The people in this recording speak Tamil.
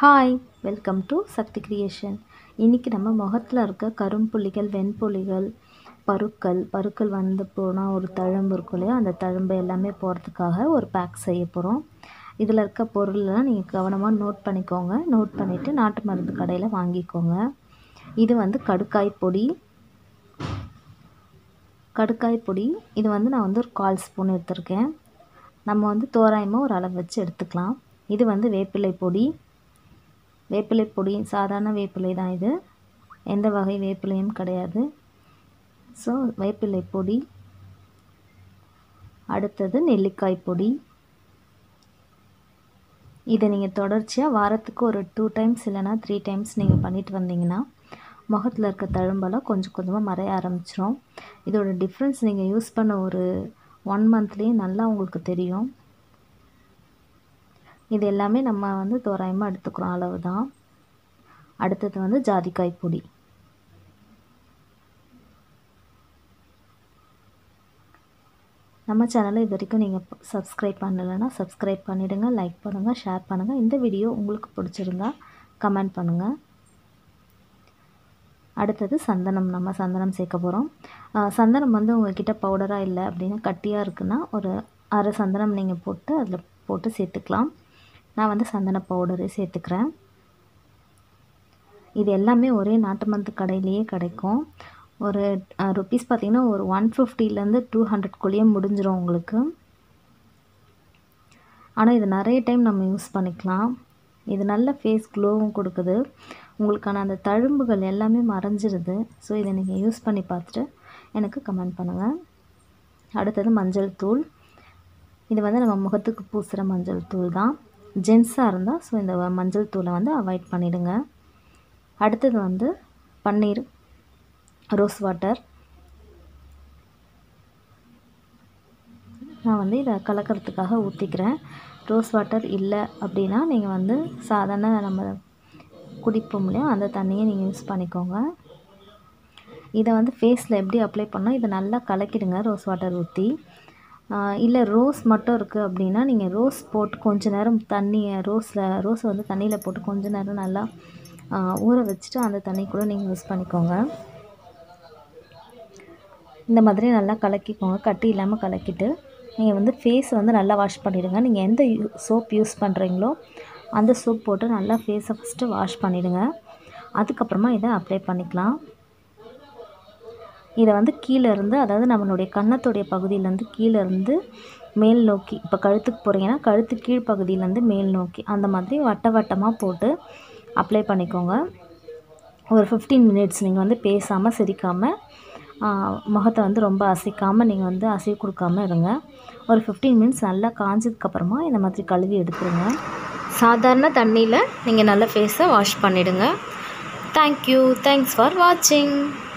hi welcome to Sakthi creation இன்றைக்கி நம்ம முகத்தில் இருக்க கரும்புள்ளிகள் வெண்புள்ளிகள் பருக்கள் பருக்கள் வந்து போனால் ஒரு தழும்பு இருக்கும் இல்லையா அந்த தழும்பு எல்லாமே போகிறதுக்காக ஒரு பேக் செய்ய போகிறோம் இதில் இருக்க பொருளெல்லாம் நீங்கள் கவனமாக நோட் பண்ணிக்கோங்க நோட் பண்ணிவிட்டு நாட்டு மருந்து கடையில் வாங்கிக்கோங்க இது வந்து கடுக்காய் பொடி கடுக்காய் பொடி இது வந்து நான் வந்து ஒரு கால் ஸ்பூன் எடுத்திருக்கேன் நம்ம வந்து தோராயமாக ஒரு அளவு வச்சு எடுத்துக்கலாம் இது வந்து வேப்பிலை பொடி வேப்பிலை பொடி சாதாரண வேப்பிலை தான் இது எந்த வகை வேப்பிலையும் கிடையாது ஸோ வேப்பிலை பொடி அடுத்தது நெல்லிக்காய் பொடி இதை நீங்கள் தொடர்ச்சியாக வாரத்துக்கு ஒரு டூ டைம்ஸ் இல்லைனா த்ரீ டைம்ஸ் நீங்கள் பண்ணிட்டு வந்தீங்கன்னா முகத்தில் இருக்க தழும்பெல்லாம் கொஞ்சம் கொஞ்சமாக மறைய ஆரம்பிச்சிரும் இதோட டிஃப்ரென்ஸ் நீங்கள் யூஸ் பண்ண ஒரு ஒன் மந்த்லேயே நல்லா உங்களுக்கு தெரியும் இது எல்லாமே நம்ம வந்து தோராயமாக எடுத்துக்கிறோம் அளவு தான் அடுத்தது வந்து ஜாதிக்காய் பொடி நம்ம சேனலை இது வரைக்கும் நீங்கள் சப்ஸ்கிரைப் பண்ணலைன்னா சப்ஸ்கிரைப் பண்ணிவிடுங்க லைக் பண்ணுங்கள் ஷேர் பண்ணுங்கள் இந்த வீடியோ உங்களுக்கு பிடிச்சிருந்தா கமெண்ட் பண்ணுங்கள் அடுத்தது சந்தனம் நம்ம சந்தனம் சேர்க்க போகிறோம் சந்தனம் வந்து உங்கள்கிட்ட பவுடராக இல்லை அப்படின்னா கட்டியாக இருக்குன்னா ஒரு அரை சந்தனம் நீங்கள் போட்டு அதில் போட்டு சேர்த்துக்கலாம் நான் வந்து சந்தன பவுடரே சேர்த்துக்கிறேன் இது எல்லாமே ஒரே நாட்டு மருந்து கடையிலேயே கிடைக்கும் ஒரு ருப்பீஸ் பார்த்திங்கன்னா ஒரு ஒன் ஃபிஃப்டிலேருந்து டூ ஹண்ட்ரட்குள்ளேயே முடிஞ்சிடும் உங்களுக்கு ஆனால் இது நிறைய டைம் நம்ம யூஸ் பண்ணிக்கலாம் இது நல்ல ஃபேஸ் க்ளோவும் கொடுக்குது உங்களுக்கான அந்த தழும்புகள் எல்லாமே மறைஞ்சிருது ஸோ இதை நீங்கள் யூஸ் பண்ணி பார்த்துட்டு எனக்கு கமெண்ட் பண்ணுங்கள் அடுத்தது மஞ்சள் தூள் இது வந்து நம்ம முகத்துக்கு பூசுகிற மஞ்சள் தூள் தான் ஜென்ஸாக இருந்தால் ஸோ இந்த மஞ்சள் தூளை வந்து அவாய்ட் பண்ணிவிடுங்க அடுத்தது வந்து பன்னீர் ரோஸ் வாட்டர் நான் வந்து இதை கலக்கிறதுக்காக ஊற்றிக்கிறேன் ரோஸ் வாட்டர் இல்லை அப்படின்னா நீங்கள் வந்து சாதாரண நம்ம குடிப்போம் இல்லையா அந்த தண்ணியை நீங்கள் யூஸ் பண்ணிக்கோங்க இதை வந்து ஃபேஸில் எப்படி அப்ளை பண்ணால் இதை நல்லா கலக்கிடுங்க ரோஸ் வாட்டர் ஊற்றி இல்லை ரோஸ் மட்டும் இருக்குது அப்படின்னா நீங்கள் ரோஸ் போட்டு கொஞ்ச நேரம் தண்ணியை ரோஸில் ரோஸை வந்து தண்ணியில் போட்டு கொஞ்ச நேரம் நல்லா ஊற வச்சுட்டு அந்த தண்ணி கூட நீங்கள் யூஸ் பண்ணிக்கோங்க இந்த மாதிரி நல்லா கலக்கிக்கோங்க கட்டி இல்லாமல் கலக்கிட்டு நீங்கள் வந்து ஃபேஸ் வந்து நல்லா வாஷ் பண்ணிவிடுங்க நீங்கள் எந்த யூ சோப் யூஸ் பண்ணுறீங்களோ அந்த சோப் போட்டு நல்லா ஃபேஸை ஃபஸ்ட்டு வாஷ் பண்ணிவிடுங்க அதுக்கப்புறமா இதை அப்ளை பண்ணிக்கலாம் இதை வந்து கீழே இருந்து அதாவது நம்மளுடைய கன்னத்துடைய பகுதியிலேருந்து கீழே இருந்து மேல் நோக்கி இப்போ கழுத்துக்கு போகிறீங்கன்னா கழுத்து கீழ் பகுதியிலேருந்து மேல் நோக்கி அந்த மாதிரி வட்ட வட்டமாக போட்டு அப்ளை பண்ணிக்கோங்க ஒரு ஃபிஃப்டீன் மினிட்ஸ் நீங்கள் வந்து பேசாமல் சிரிக்காமல் முகத்தை வந்து ரொம்ப அசைக்காமல் நீங்கள் வந்து அசைவு கொடுக்காமல் இருங்க ஒரு ஃபிஃப்டீன் மினிட்ஸ் நல்லா காஞ்சதுக்கப்புறமா இந்த மாதிரி கழுவி எடுத்துருங்க சாதாரண தண்ணியில் நீங்கள் நல்லா ஃபேஸை வாஷ் பண்ணிவிடுங்க தேங்க்யூ தேங்க்ஸ் ஃபார் வாட்சிங்